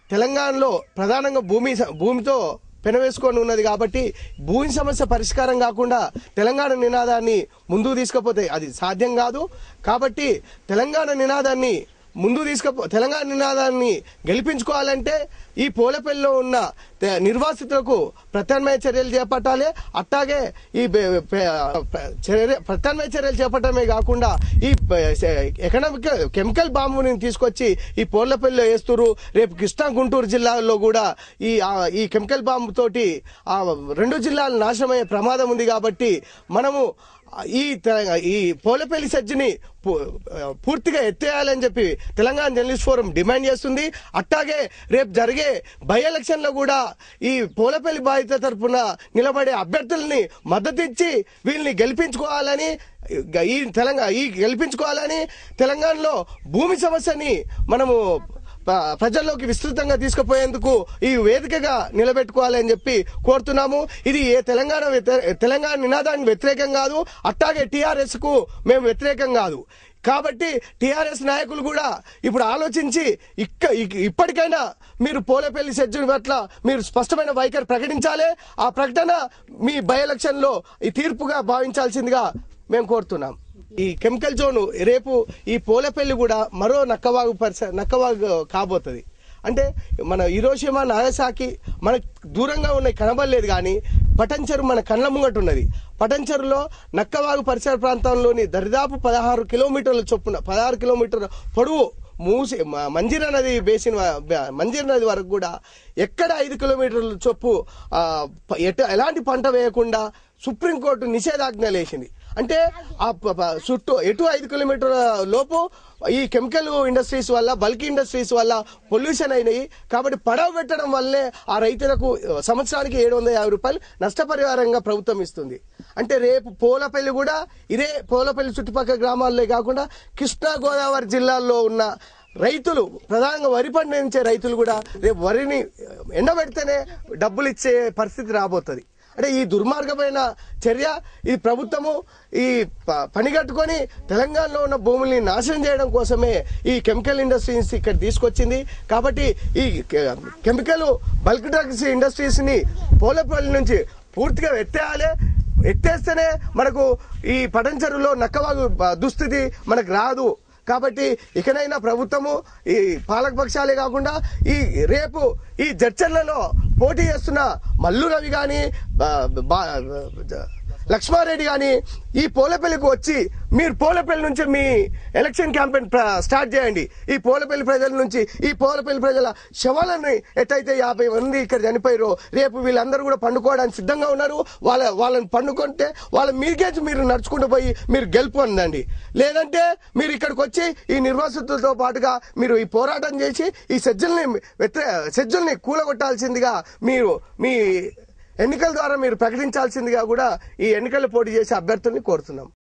తెలంగాణలో ప్రధానంగా భూమి స- భూమితో పెనవేసుకొని ఉన్నది కాబట్టి భూమి సమస్య పరిష్కారం కాకుండా తెలంగాణ నినాదాన్ని ముందుకు తీసుకపోతే అది సాధ్యం కాదు కాబట్టి తెలంగాణ నినాదాన్ని ముందు తీసుకపో తెలంగాణ నినాదాన్ని గెలిపించుకోవాలంటే ఈ పోలపల్లిలో ఉన్న తె- నిర్వాసితులకు ప్రత్యామ్నాయ చర్యలు చేపట్టాలి అట్టాగే ఈ బె- పె- ప- చర్య- ప్రత్యామ్నాయ చర్యలు చేపట్టడమే కాకుండా ఈ ప- స- ఎకనామిక్ కెమికల్ బాంబుని తీసుకొచ్చి ఈ పోర్లపల్లిలో వేస్తున్నారు రేపు కృష్ణా గుంటూరు జిల్లాల్లో కూడా ఈ ఆ, ఈ కెమికల్ బాంబు తోటి ఆ రెండు జిల్లాలు నాశనమయ్యే ప్రమాదం ఉంది కాబట్టి మనము ఈ తె- ఈ పోలపల్లి సజ్జిని పు- పూర్తిగా ఎత్తేయాలని చెప్పి తెలంగాణ జర్నలిస్ట్ ఫోరం డిమాండ్ చేస్తుంది అట్టాగే రేపు జరిగే బై ఎలక్షన్ లో కూడా ఈ పోలపల్లి బాధిత తరపున నిలబడే అభ్యర్థుల్ని మద్దతు ఇచ్చి వీళ్ళని గెలిపించుకోవాలని ఈ తెలంగాణ ఈ గెలిపించుకోవాలని తెలంగాణలో భూమి సమస్యని మనము ప- ప్రజల్లోకి విస్తృతంగా తీసుకుపోయేందుకు ఈ వేదికగా నిలబెట్టుకోవాలని చెప్పి కోరుతున్నాము ఇది ఏ తెలంగాణ వ్యతిరే- తెలంగాణ నినాదానికి వ్యతిరేకం కాదు అట్టాగే టీఆర్ఎస్ కు మేము వ్యతిరేకం కాదు కాబట్టి టీఆర్ఎస్ నాయకులు కూడా ఇప్పుడు ఆలోచించి ఇక్క ఇక్- ఇప్పటికైనా మీరు పోలేపల్లి సెజ్జుని పట్ల మీరు స్పష్టమైన వైఖరి ప్రకటించాలి ఆ ప్రకటన మీ బై ఎలక్షన్ లో ఈ తీర్పుగా భావించాల్సిందిగా మేము కోరుతున్నాం ఈ కెమికల్ జోన్ రేపు ఈ పోలేపల్లి కూడా మరో నక్కవాగు పరిస నక్కవాగు కాబోతుంది అంటే మన ఇరోషిమా నాగసాకి మనకు దూరంగా ఉన్న కనబడలేదు కానీ పటంచెరు మన కళ్ళ ముంగట ఉన్నది పటంచెరులో నక్కవాగు పరిసర ప్రాంతంలోని దరిదాపు పదహారు కిలోమీటర్ల చొప్పున పదహారు కిలోమీటర్ల పొడవు మూసి మ- మంజీర నది బేసిన్ వ- బ- మంజీర నది వరకు కూడా ఎక్కడ ఐదు కిలోమీటర్ల చొప్పు ఆ, ప- ఎట ఎలాంటి పంట వేయకుండా సుప్రీంకోర్టు నిషేధాజ్ఞ లేచింది అంటే ఆ ప- ప- చుట్టూ ఎటు ఐదు కిలోమీటర్ల లోపు ఈ కెమికల్ ఇండస్ట్రీస్ వల్ల బల్క్ ఇండస్ట్రీస్ వల్ల పొల్యూషన్ అయినాయి కాబట్టి పడవ పెట్టడం వల్లే ఆ రైతులకు సంవత్సరానికి ఏడు వందల యాభై రూపాయలు నష్టపరిహారంగా ప్రభుత్వం ఇస్తుంది అంటే రేపు పోలపల్లి కూడా ఇదే పోలపల్లి చుట్టుపక్కల గ్రామాల్లో కాకుండా కృష్ణా గోదావరి జిల్లాల్లో ఉన్న రైతులు ప్రధానంగా వరి పండించే రైతులు కూడా రేపు వరిని ఎండబెడితేనే డబ్బులు ఇచ్చే పరిస్థితి రాబోతుంది అంటే ఈ దుర్మార్గమైన చర్య ఈ ప్రభుత్వము ఈ ప- పని కట్టుకొని తెలంగాణలో ఉన్న భూముల్ని నాశనం చేయడం కోసమే ఈ కెమికల్ ఇండస్ట్రీస్ ఇక్కడ తీసుకొచ్చింది కాబట్టి ఈ కె- కెమికల్ బల్క్ డ్రగ్స్ ఇండస్ట్రీస్ ని పోలపల్లి నుంచి పూర్తిగా ఎత్తేయాలి ఎత్తేస్తేనే మనకు ఈ పటంచెరులో నక్కవాగు బ- దుస్థితి మనకు రాదు కాబట్టి ఇకనైనా ప్రభుత్వము ఈ పాలకపక్షాలే కాకుండా ఈ రేపు ఈ జడ్చర్లలో పోటీ చేస్తున్న మల్లు రవి కానీ లక్ష్మారెడ్డి కానీ ఈ పోలపల్లికి వచ్చి మీరు పోలపల్లి నుంచి మీ ఎలక్షన్ క్యాంపెయిన్ ప్ర- స్టార్ట్ చేయండి ఈ పోలపల్లి ప్రజల నుంచి ఈ పోలపల్లి ప్రజల శవాలని ఎట్టయితే యాభై మంది ఇక్కడ చనిపోయారో రేపు వీళ్ళందరూ కూడా పండుకోవడానికి సిద్ధంగా ఉన్నారు వాళ్ళ వాళ్ళని పండుకుంటే వాళ్ళ మీకేజ్ మీరు నడుచుకుంటూ పోయి మీరు గెలుపు అందండి లేదంటే మీరు ఇక్కడికి వచ్చి ఈ నిర్వాసితులతో పాటుగా మీరు ఈ పోరాటం చేసి ఈ సజ్జల్ని వ్యతిరే సజ్జల్ని కూలగొట్టాల్సిందిగా మీరు మీ ఎన్నికల ద్వారా మీరు ప్రకటించాల్సిందిగా కూడా ఈ ఎన్నికల్లో పోటీ చేసే అభ్యర్థుల్ని కోరుతున్నాం